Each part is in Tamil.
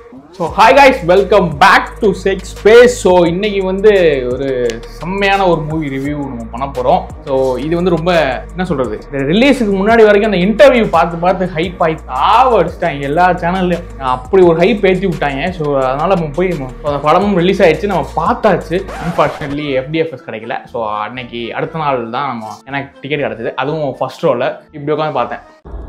So hi guys welcome back to check space so இன்னைக்கு வந்து ஒரு செம்மையான ஒரு மூவி ரிவ்யூ நம்ம பண்ண போகிறோம் ஸோ இது வந்து ரொம்ப என்ன சொல்கிறது ரிலீஸுக்கு முன்னாடி வரைக்கும் அந்த இன்டர்வியூ பார்த்து பார்த்து ஹைப் ஆகி தாவ அடிச்சிட்டாங்க எல்லா சேனல்லையும் அப்படி ஒரு ஹைப் ஏற்றி விட்டாங்க ஸோ அதனால் நம்ம போய் நம்ம- so அந்த படமும் ரிலீஸ் ஆயிடுச்சு நம்ம பார்த்தாச்சு அன்ஃபார்ச்சுனேட்லி எஃப்டிஎஃப்எஸ் கிடைக்கல ஸோ அன்னைக்கு அடுத்த நாள் தான் நம்ம எனக்கு டிக்கெட் கிடச்சிது அதுவும் ஃபர்ஸ்ட் ரோவில் இப்படி உட்காந்து பார்த்தேன்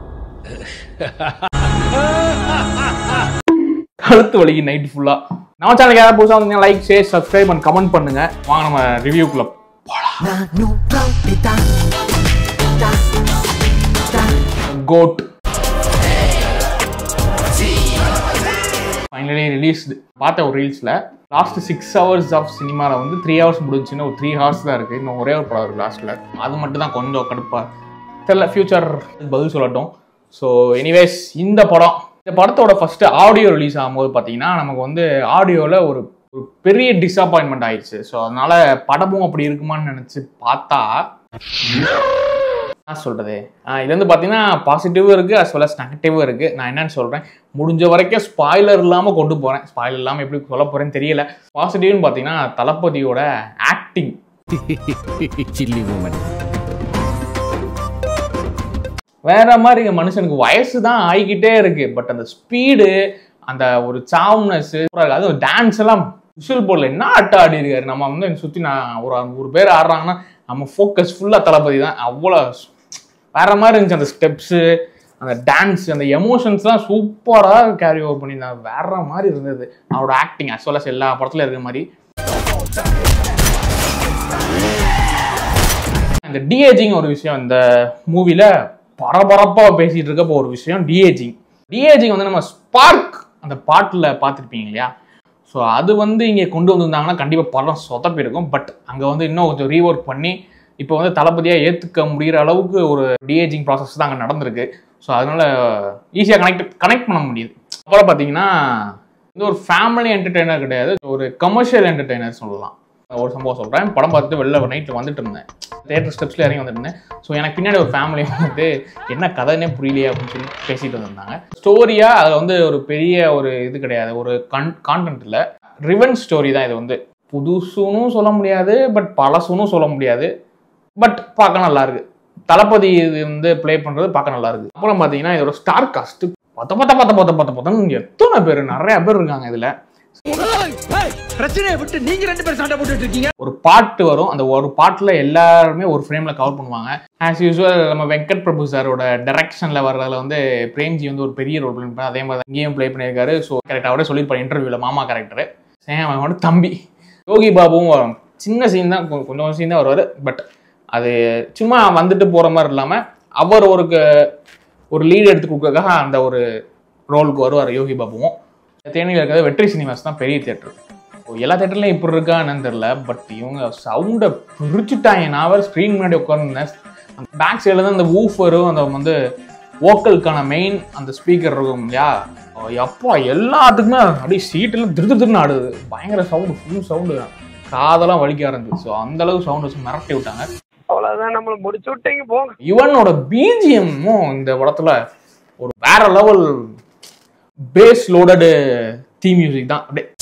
கழுத்து வலிக்கு நைட் ஃபுல்லா நம்ம சேனலுக்கு யாராவது புதுசாக வந்தீங்கன்னா like share subscribe and comment பண்ணுங்க வாங்க நம்ம ரிவ்யூக்குள்ள கோட் ஃபைனலி ரிலீஸ்டு பார்த்த ஒரு ரீல்ஸில் லாஸ்ட் சிக்ஸ் ஹவர்ஸ் ஆஃப் சினிமாவில் வந்து த்ரீ ஹவர்ஸ் முடிஞ்சுன்னு ஒரு த்ரீ ஹவர்ஸ் தான் இருக்குது இன்னும் ஒரே ஒரு படம் இருக்குது லாஸ்ட்டில் அது மட்டும் தான் கொஞ்சம் கடுப்பாக தெரில ஃபியூச்சர் பதில் சொல்லட்டும் ஸோ எனிவேஸ் இந்த படம் இந்த படத்தோட ஃபர்ஸ்ட் ஆடியோ ரிலீஸ் ஆகும்போது பார்த்தீங்கன்னா நமக்கு வந்து ஆடியோவில் ஒரு ஒரு பெரிய டிசப்பாயின்மெண்ட் ஆயிடுச்சு ஸோ அதனால படமும் அப்படி இருக்குமான்னு நினச்சி பார்த்தா என்ன சொல்றது ஆஹ் இது வந்து பார்த்தீங்கன்னா பாசிட்டிவும் இருக்கு as well as நெகட்டிவும் இருக்கு நான் என்னன்னு சொல்றேன் முடிஞ்ச வரைக்கும் ஸ்பாய்லர் இல்லாம கொண்டு போறேன் ஸ்பாய்லர் இல்லாம எப்படி சொல்ல போறேன்னு தெரியல பாசிட்டிவ்னு பார்த்தீங்கன்னா தளபதியோட ஆக்டிங் சில்லி உமன் வேற மாதிரி இங்க மனுஷனுக்கு வயசு தான் ஆகிக்கிட்டே இருக்கு பட் அந்த ஸ்பீடு அந்த ஒரு சாவ்னஸ் அது டான்ஸ் எல்லாம் விஷுவல் போர்டில் என்ன ஆட்ட ஆடி இருக்காரு நம்ம வந்து சுற்றி நான் ஒரு ஒரு பேர் ஆடுறாங்கன்னா நம்ம ஃபோக்கஸ் ஃபுல்லாக தளபதி தான் அவ்வளோ வேற மாதிரி இருந்துச்சு அந்த ஸ்டெப்ஸு அந்த டான்ஸ் அந்த எமோஷன்ஸ்லாம் சூப்பராக கேரி ஓவர் பண்ணியிருந்தாங்க வேற மாதிரி இருந்தது அவரோட ஆக்டிங் as well as எல்லா படத்துல இருக்கிற மாதிரி இந்த டிஏஜிங் ஒரு விஷயம் இந்த மூவில பரபரப்பா பேசிட்டு இருக்கப்போ ஒரு விஷயம் டிஏஜிங் டிஏஜிங் வந்து நம்ம ஸ்பார்க் அந்த பாட்டில் பார்த்துருப்பீங்க இல்லையா ஸோ அது வந்து இங்கே கொண்டு வந்திருந்தாங்கன்னா கண்டிப்பாக படம் சொதப்பி இருக்கும் பட் அங்கே வந்து இன்னும் கொஞ்சம் ரீஒர்க் பண்ணி இப்போ வந்து தளபதியாக ஏற்றுக்க முடிகிற அளவுக்கு ஒரு டிஏஜிங் ப்ராசஸ் தான் அங்கே நடந்திருக்கு ஸோ அதனால ஈஸியாக கனெக்ட் கனெக்ட் பண்ண முடியுது அப்புறம் பார்த்தீங்கன்னா இது ஒரு ஃபேமிலி என்டர்டெய்னர் கிடையாது ஒரு கமர்ஷியல் என்டர்டெய்னர் சொல்லலாம் ஒரு சம்பவம் சொல்கிறேன் படம் பார்த்துட்டு வெளில நைட்டில் வந்துட்டு இருந்தேன் தேட்டர் ஸ்டெப்ஸில் இறங்கி வந்துட்டு இருந்தேன் ஸோ எனக்கு பின்னாடி ஒரு ஃபேமிலி வந்துட்டு என்ன கதைன்னே புரியலையே அப்படின்னு சொல்லி பேசிட்டு வந்திருந்தாங்க ஸ்டோரியாக அதில் வந்து ஒரு பெரிய ஒரு இது கிடையாது ஒரு கன் கான்டென்ட் இல்லை ரிவன் ஸ்டோரி தான் இது வந்து புதுசுனும் சொல்ல முடியாது பட் பழசுனும் சொல்ல முடியாது பட் பார்க்க நல்லா இருக்கு தளபதி இது வந்து ப்ளே பண்றது பார்க்க நல்லா இருக்கு அப்புறம் பார்த்தீங்கன்னா இதோட ஸ்டார் காஸ்ட் பத்த பத்த பத்த பத்த பத்த பத்தன்னு எத்தனை பேர் நிறைய பேர் இருக்காங்க இதுல பிரச்சனையை விட்டு நீங்க ரெண்டு பேரும் சண்டை போட்டுட்டு இருக்கீங்க ஒரு பாட்டு வரும் அந்த ஒரு பாட்டுல எல்லாருமே ஒரு ஃப்ரேம்ல கவர் பண்ணுவாங்க ஆஸ் யூஸ்வல் நம்ம வெங்கட் பிரபு சாரோட டைரக்ஷன்ல வர்றதுல வந்து பிரேம்ஜி வந்து ஒரு பெரிய ரோல் ப்ளே பண்ணார் அதே மாதிரி இங்கேயும் ப்ளே பண்ணியிருக்காரு ஸோ கரெக்ட் அவரே சொல்லியிருப்பாரு இன்டர்வியூல மாமா கேரக்டர் சேம் அவனோட தம்பி யோகி பாபுவும் வரும் சின்ன சீன் தான் கொ- கொஞ்சம் சீன் தான் வருவார் பட் அது சும்மா வந்துட்டு போற மாதிரி இல்லாம அவர் ஒரு க- ஒரு லீட் எடுத்து கொடுக்கறதுக்காக அந்த ஒரு ரோலுக்கு வருவார் யோகி பாபுவும் தேனியில் இருக்கிறது வெற்றி சினிமாஸ் தான் பெரிய தேட்டர் எல்லா தேட்டர்லையும் இப்படி இருக்கா என்னன்னு தெரியல பட் இவங்க சவுண்டை பிரிச்சுட்டாங்க நான் வேறு ஸ்க்ரீன் முன்னாடி உட்காந்துருந்தேன் அந்த பேக் சைடில் தான் அந்த ஊஃபரும் அந்த வந்து வோக்கலுக்கான மெயின் அந்த ஸ்பீக்கர் இருக்கும் இல்லையா எப்பா எல்லாத்துக்குமே அப்படியே சீட்டெல்லாம் திரு திருன்னு ஆடுது பயங்கர சவுண்டு ஃபுல் சவுண்டு காதெல்லாம் வலிக்க ஆரம்பிச்சு ஸோ அந்த அளவுக்கு சவுண்ட் வச்சு மிரட்டி விட்டாங்க அவ்வளவுதான் நம்மள முடிச்சு விட்டீங்க போங்க யுவனோட பிஜிஎம்மும் இந்த படத்துல ஒரு வேற level bass loaded the music தான் அப்படியே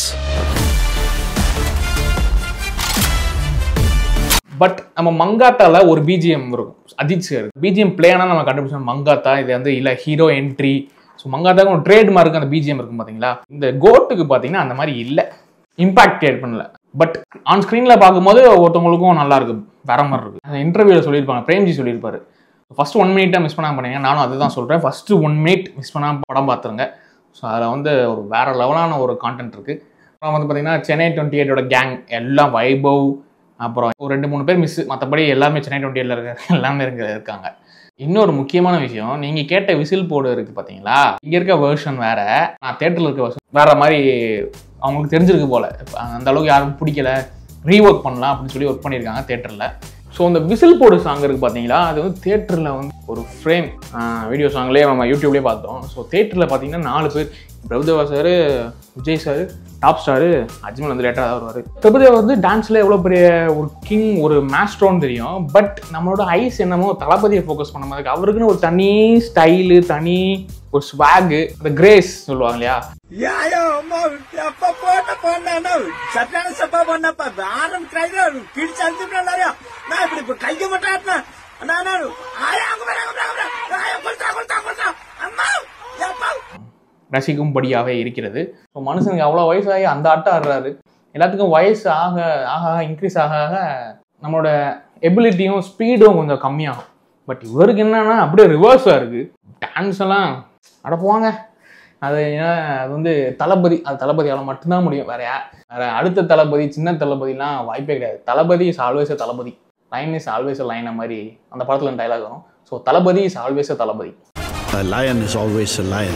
பட் நம்ம மங்காத்தால ஒரு பிஜிஎம் இருக்கும் அஜித் சார் பிஜிஎம் பிளேனா நம்ம கண்டுபிடிச்சோம் மங்காத்தா இது வந்து இல்ல ஹீரோ என்ட்ரி ஸோ மங்காத்தாக்கு ஒரு ட்ரேட் மார்க் அந்த பிஜிஎம் இருக்கும் பாத்தீங்களா இந்த கோட்டுக்கு பாத்தீங்கன்னா அந்த மாதிரி இல்லை இம்பாக்ட் கிரியேட் பண்ணல பட் ஆன் ஸ்க்ரீன்ல பார்க்கும்போது ஒருத்தவங்களுக்கும் நல்லா இருக்கு வேற மாதிரி இருக்கு அந்த இன்டர்வியூல சொல்லியிருப்பாங்க பிரேம்ஜி சொல்லியிருப்பாரு ஃபர்ஸ்ட் ஒன் மினிட்டா மிஸ் பண்ணாம பண்ணீங்க நானும் அதுதான் சொல்றேன் ஃபர்ஸ்ட் ஒன் மினிட் மிஸ் பண்ணாம படம் பார்த்துருங்க ஸோ அதில் வந்து ஒரு வேற லெவலான ஒரு கான்டென்ட் இருக்கு அப்புறம் வந்து பார்த்தீங்கன்னா சென்னை டுவெண்ட்டி எயிட்டோட கேங் எல்லாம் வைபவ் அப்புறம் ஒரு ரெண்டு மூணு பேர் மிஸ் மற்றபடி எல்லாமே சென்னை டுவெண்ட்டி எயிட்ல இருக்க எல்லாமே இருக்க இருக்காங்க இன்னொரு முக்கியமான விஷயம் நீங்க கேட்ட விசில் போர்டு இருக்கு பாத்தீங்களா இங்க இருக்க வெர்ஷன் வேற நான் தேட்டர்ல இருக்க வெர்ஷன் வேற மாதிரி அவங்களுக்கு தெரிஞ்சிருக்கு போல அந்த அளவுக்கு யாரும் பிடிக்கல ரீஒர்க் பண்ணலாம் அப்படின்னு சொல்லி ஒர்க் பண்ணியிருக்காங்க தேட்டர்ல ஸோ அந்த விசில் போர்டு சாங் இருக்கு பாத்தீங்களா அது வந்து தேட்டரில் வந்து ஒரு ஃப்ரேம் வீடியோ சாங்லேயே நம்ம யூடியூப்லேயே பார்த்தோம் ஸோ தேட்டரில் பார்த்தீங்கன்னா நாலு பேர் Prabhudeva sir Vijay sir top star Ajmal வந்து லேட்டாக தான் வருவார் பிரபுதேவா வந்து டான்ஸில் எவ்வளோ பெரிய ஒரு கிங் ஒரு மாஸ்ட்ரோன்னு தெரியும் பட் நம்மளோட ஐஸ் என்னமோ தளபதியை ஃபோக்கஸ் பண்ண மாதிரி இருக்கு. அவருக்குன்னு ஒரு தனி ஸ்டைலு தனி ஒரு ஸ்வாகு அந்த கிரேஸ் சொல்லுவாங்க இல்லையா ஐயோ அம்மா எப்ப போட்ட போனா சட்டான சப்பா பண்ணப்ப ஆரம்பிக்கிறாங்க கிழிச்சு அனுப்பிட்டு நான் இப்படி இப்ப கைய மட்டும் ஆட்டினேன் நான் ஆயா அங்க பாரு, அங்க பாரு, அங்க பாரு. ஆயா, கொளுத்தா, கொளுத்தா, கொளுத்தா. அம்மா எப்பா ரசிக்கும்படியாகவே இருக்கிறது ஸோ மனுஷனுக்கு அவ்வளோ வயசாகி அந்த ஆட்டம் ஆடுறாரு எல்லாத்துக்கும் வயசு ஆக ஆக இன்க்ரீஸ் ஆக ஆக நம்மளோட எபிலிட்டியும் ஸ்பீடும் கொஞ்சம் கம்மியாகும் பட் இவருக்கு என்னன்னா அப்படியே ரிவர்ஸாக இருக்குது டான்ஸ் எல்லாம் அட போவாங்க அது ஏன்னா அது வந்து தளபதி அது தளபதியால் மட்டும்தான் முடியும் வேற யா வேற அடுத்த தளபதி சின்ன தளபதிலாம் வாய்ப்பே கிடையாது Thalapathy is always Thalapathy lion is always lion மாதிரி அந்த படத்தில் டைலாக் வரும் so Thalapathy is always Thalapathy A lion is always a lion.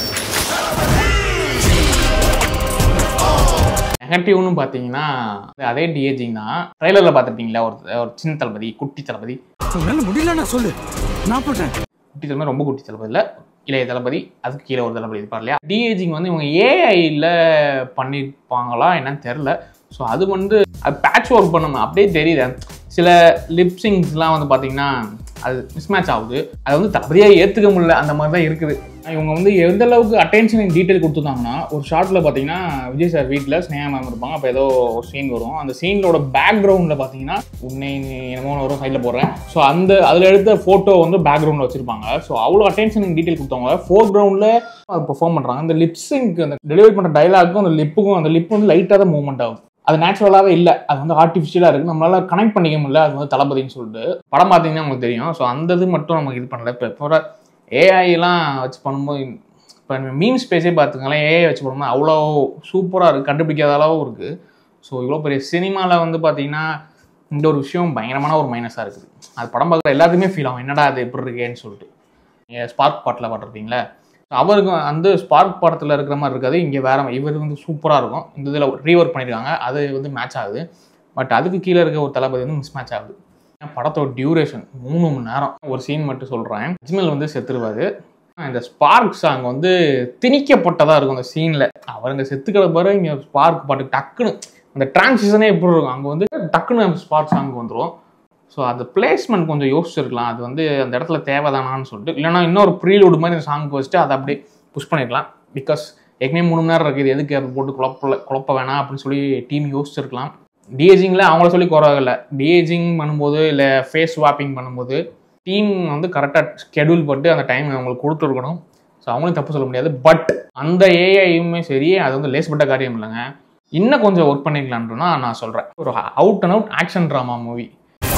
நெகட்டிவ்னு பார்த்தீங்கன்னா அதே டிஏஜிங் தான் ட்ரைலரில் பார்த்துருப்பீங்களா ஒரு ஒரு சின்ன தளபதி குட்டி தளபதி உன்னால முடியலன்னா சொல்லு நான் போட்டேன் குட்டி தளபதி ரொம்ப குட்டி தளபதி இல்லை இளைய தளபதி அதுக்கு கீழே ஒரு தளபதி இருப்பார் இல்லையா டிஏஜிங் வந்து இவங்க ஏஐயில் பண்ணியிருப்பாங்களா என்னன்னு தெரில ஸோ அது வந்து அது பேட்ச் ஒர்க் பண்ணணும் அப்படியே தெரியுது சில லிப்சிங்ஸ்லாம் வந்து பார்த்தீங்கன்னா அது மிஸ்மேட்ச் ஆகுது அதை வந்து தளபதியாக ஏற்றுக்க முடியல அந்த மாதிரி தான் இருக்குது இவங்க வந்து எந்த அளவுக்கு அட்டென்ஷன் டீட்டெயில் கொடுத்துருந்தாங்கன்னா ஒரு ஷார்ட்டில் பார்த்தீங்கன்னா விஜய் சார் வீட்டில் ஸ்னேகா மேம் இருப்பாங்க அப்போ ஏதோ ஒரு சீன் வரும் அந்த சீனோட பேக்ரவுண்டில் பார்த்தீங்கன்னா உன்னை நீ என்னமோ வரும் சைடில் போடுறேன் ஸோ அந்த அதில் எடுத்த ஃபோட்டோ வந்து பேக்ரவுண்டில் வச்சிருப்பாங்க ஸோ அவ்வளோ அட்டென்ஷன் டீட்டெயில் கொடுத்தவங்க ஃபோர் கிரவுண்டில் பெர்ஃபார்ம் பண்ணுறாங்க அந்த லிப்ஸிங்க்கு அந்த டெலிவரி பண்ணுற டைலாக்கும் அந்த லிப்புக்கும் அந்த லிப் வந்து லைட்டாக தான் மூவ்மெண்ட் ஆகும் அது நேச்சுரலாகவே இல்லை அது வந்து ஆர்டிஃபிஷியலாக இருக்குது நம்மளால கனெக்ட் பண்ணிக்க முடியல அது வந்து தளபதின்னு சொல்லிட்டு படம் பார்த்தீங்கன்னா உங்களுக்கு தெரியும் ஸோ அந்த இது மட்டும் நமக்கு இது பண்ணல இப்போ இப்போ ஏஐலாம் வச்சு பண்ணும்போது இப்போ மீம் ஸ்பேஸே பார்த்துக்கலாம் ஏஐ வச்சு பண்ணும்போது அவ்வளோ சூப்பராக இருக்குது கண்டுபிடிக்காத அளவும் இருக்குது ஸோ இவ்வளோ பெரிய சினிமாவில் வந்து பார்த்தீங்கன்னா இந்த ஒரு விஷயம் பயங்கரமான ஒரு மைனஸாக இருக்குது அது படம் பார்க்குற எல்லாத்துக்குமே ஃபீல் ஆகும் என்னடா அது எப்படி இருக்கேன்னு சொல்லிட்டு நீங்கள் ஸ்பார்க் பாட்டில் பார்த்துருப்பீங்களா அவருக்கு அந்த ஸ்பார்க் படத்தில் இருக்கிற மாதிரி இருக்காது இங்கே வேற இவர் வந்து சூப்பராக இருக்கும் இந்த இதில் ரீஒர்க் பண்ணியிருக்காங்க அது வந்து மேட்ச் ஆகுது பட் அதுக்கு கீழே இருக்க ஒரு தளபதி வந்து மிஸ் மேட்ச் ஆகுது படத்தோட டியூரேஷன் மூணு மணி நேரம் ஒரு சீன் மட்டும் சொல்கிறேன் அஜ்மல் வந்து செத்துருவாரு இந்த ஸ்பார்க் சாங் வந்து திணிக்கப்பட்டதாக இருக்கும் அந்த சீனில் அவர் இங்கே செத்துக்கிற பாரு இங்கே ஸ்பார்க் பாட்டு டக்குன்னு அந்த டிரான்சிஷனே எப்படி இருக்கும் அங்கே வந்து டக்குன்னு ஸ்பார்க் சாங் வந்துடும் ஸோ அந்த பிளேஸ்மெண்ட் கொஞ்சம் யோசிச்சிருக்கலாம் அது வந்து அந்த இடத்துல தேவைதானான்னு சொல்லிட்டு இல்லைன்னா இன்னொரு ப்ரீலோடு மாதிரி அந்த சாங்க்கு வச்சுட்டு அதை அப்படியே புஷ் பண்ணிருக்கலாம் பிகாஸ் ஏற்கனவே மூணு மணி நேரம் இருக்குது எதுக்கு அதை போட்டு குழப்பல குழப்ப வேணாம் அப்படின்னு சொல்லி டீம் யோசிச்சிருக்கலாம் டிஏஜிங்கில் அவங்கள சொல்லி குறவில்லை டிஏஜிங் பண்ணும்போது இல்லை ஃபேஸ் வாப்பிங் பண்ணும்போது டீம் வந்து கரெக்டாக ஸ்கெடியூல் போட்டு அந்த டைம் அவங்களுக்கு கொடுத்துருக்கணும் ஸோ அவங்களும் தப்பு சொல்ல முடியாது பட் அந்த ஏஐயுமே சரி அது வந்து லேஸ்பட்ட காரியம் இல்லைங்க இன்னும் கொஞ்சம் ஒர்க் பண்ணிக்கலான்றனா நான் சொல்கிறேன் ஒரு out and out action drama movie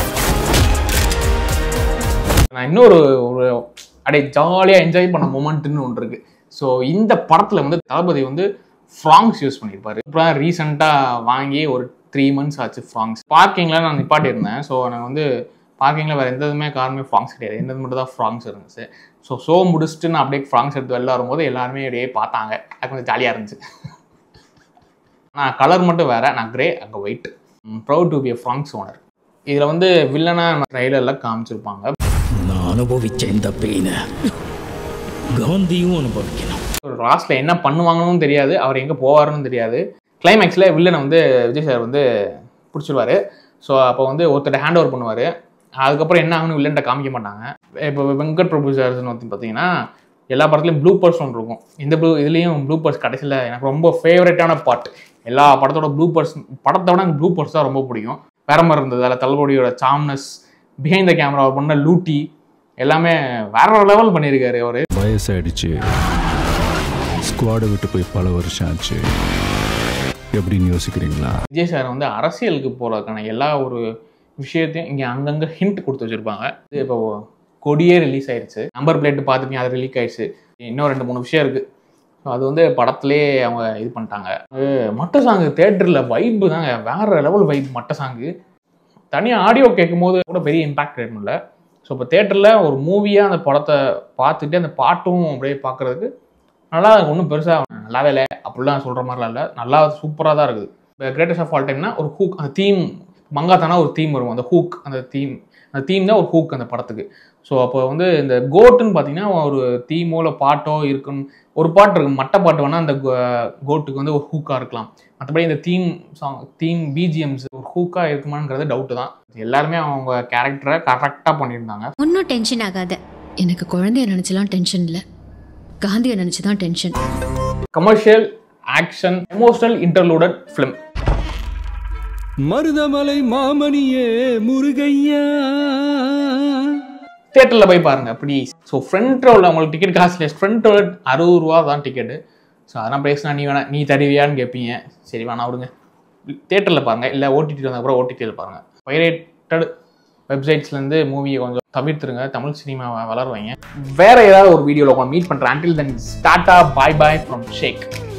நான் இன்னொரு ஒரு அப்படியே ஜாலியாக என்ஜாய் பண்ண மூமெண்ட்னு ஒன்று இருக்கு ஸோ இந்த படத்தில் வந்து தளபதி வந்து ஃப்ராங்ஸ் யூஸ் பண்ணியிருப்பாரு அப்புறம் ரீசெண்டாக வாங்கி ஒரு த்ரீ மந்த்ஸ் ஆச்சு ஃப்ராங்ஸ் பார்க்கிங்கில் நான் நிப்பாட்டியிருந்தேன் ஸோ நான் வந்து பார்க்கிங்கில் வேறு எந்த இதுவுமே காரணமே ஃப்ராங்ஸ் கிடையாது எந்த மட்டும் தான் ஃப்ராங்ஸ் இருந்துச்சு ஸோ ஷோ முடிச்சுட்டு நான் அப்படியே ஃப்ராங்ஸ் எடுத்து வெளில வரும்போது எல்லாருமே அப்படியே பார்த்தாங்க அது கொஞ்சம் ஜாலியாக இருந்துச்சு நான் கலர் மட்டும் வேற நான் கிரே அங்கே white proud to be Fronx owner இதில் வந்து வில்லனாக ட்ரைலரில் காமிச்சிருப்பாங்க நான் அனுபவிச்ச இந்த பெயினை காந்தியும் அனுபவிக்கணும் லாஸ்ட்டில் என்ன பண்ணுவாங்கன்னு தெரியாது அவர் எங்கே போவாருன்னு தெரியாது கிளைமேக்ஸில் வில்லனை வந்து விஜய் சார் வந்து பிடிச்சிருவாரு ஸோ அப்போ வந்து ஒருத்தர் ஹேண்ட் ஓவர் பண்ணுவார் அதுக்கப்புறம் என்ன ஆகுன்னு வில்லன்ட்ட காமிக்க மாட்டாங்க இப்போ வெங்கட் பிரபு சார்ஸ்னு வந்து பார்த்தீங்கன்னா எல்லா படத்துலையும் ப்ளூ பர்ஸ் ஒன்று இருக்கும் இந்த ப்ளூ இதுலேயும் ப்ளூ பர்ஸ் கடைசியில் எனக்கு ரொம்ப ஃபேவரட்டான பார்ட் எல்லா படத்தோட ப்ளூ பர்ஸ் படத்தை விட எனக்கு ப்ளூ பர்ஸ் தான் ரொம்ப பிடிக்கும் வேற மாதிரி இருந்தது அதில் தளபதியோட சாம்னஸ் பிஹைண்ட் த கேமரா பண்ண லூட்டி எல்லாமே வேற லெவல் பண்ணியிருக்காரு அவர் வயசாயிடுச்சு ஸ்குவாடை விட்டு போய் பல வருஷம் ஆச்சு எப்படின்னு யோசிக்கிறீங்களா விஜய் சார் வந்து அரசியலுக்கு போகிறதுக்கான எல்லா ஒரு விஷயத்தையும் இங்கே அங்கங்கே ஹிண்ட் கொடுத்து வச்சுருப்பாங்க இது இப்போ கொடியே ரிலீஸ் ஆயிடுச்சு நம்பர் பிளேட் பார்த்துப்பீங்க அது ரிலீக் ஆயிடுச்சு இன்னும் ரெண்டு மூணு விஷயம் இருக்குது ஸோ அது வந்து படத்துலேயே அவங்க இது பண்ணிட்டாங்க அது மட்ட சாங்கு தேட்டரில் வைப்பு தாங்க வேற லெவல் வைப் மட்ட சாங்கு தனியாக ஆடியோ கேட்கும் போது கூட பெரிய இம்பாக்ட் கிரியேட் பண்ணல ஸோ இப்போ தேட்டரில் ஒரு மூவியாக அந்த படத்தை பார்த்துட்டு அந்த பாட்டும் அப்படியே பார்க்குறதுக்கு நல்லா இருக்கு ஒன்றும் பெருசாக நல்லாவே இல்லை அப்படிலாம் சொல்கிற மாதிரிலாம் இல்லை நல்லா சூப்பராக தான் இருக்குது இப்போ கிரேட்டஸ்ட் ஆஃப் ஆல் டைம்னா ஒரு ஹூக் அந்த தீம் மங்காத்தானா ஒரு தீம் வரும் அந்த ஹூக் அந்த தீம் அந்த தீம் தான் ஒரு ஹூக் அந்த படத்துக்கு ஸோ அப்போ வந்து இந்த கோட்டுன்னு பார்த்தீங்கன்னா ஒரு தீமோ இல்லை பாட்டோ இருக்குன்னு ஒரு பாட்டு இருக்கு மட்டை பாட்டு வேணால் அந்த கோட்டுக்கு வந்து ஒரு ஹூக்காக இருக்கலாம் மற்றபடி இந்த தீம் சாங் தீம் பிஜிஎம்ஸ் ஒரு ஹூக்காக இருக்குமாங்கிறது டவுட்டு தான் எல்லாருமே அவங்க கேரக்டரை கரெக்டாக பண்ணியிருந்தாங்க ஒன்றும் டென்ஷன் ஆகாத எனக்கு குழந்தைய நினச்சலாம் டென்ஷன் இல்லை காந்தியை நினைச்சு தான் tension commercial action emotional interluded film Maruthamalai மாமணியே முருகையா தியேட்டரில் போய் பாருங்க ப்ளீஸ் ஸோ ஃப்ரண்ட் ரோவில் உங்களுக்கு டிக்கெட் காஸ்ட்லெஸ் ஃப்ரண்ட் ரோல் அறுபது ரூபா தான் டிக்கெட்டு ஸோ அதெல்லாம் பேசினா நீ வேணா நீ தருவியான்னு கேட்பீங்க சரி வேணா விடுங்க தியேட்டரில் பாருங்க இல்லை ஓடிடி வந்தால் கூட ஓடிடியில் பாருங்க பைரேட்டட் வெப்சைட்ஸ்லேருந்து மூவியை கொஞ்சம் தவிர்த்துருங்க தமிழ் சினிமாவை வளர வைங்க வேற ஏதாவது ஒரு வீடியோவில் உங்களை மீட் பண்ணுறேன் until then tata bye bye from shake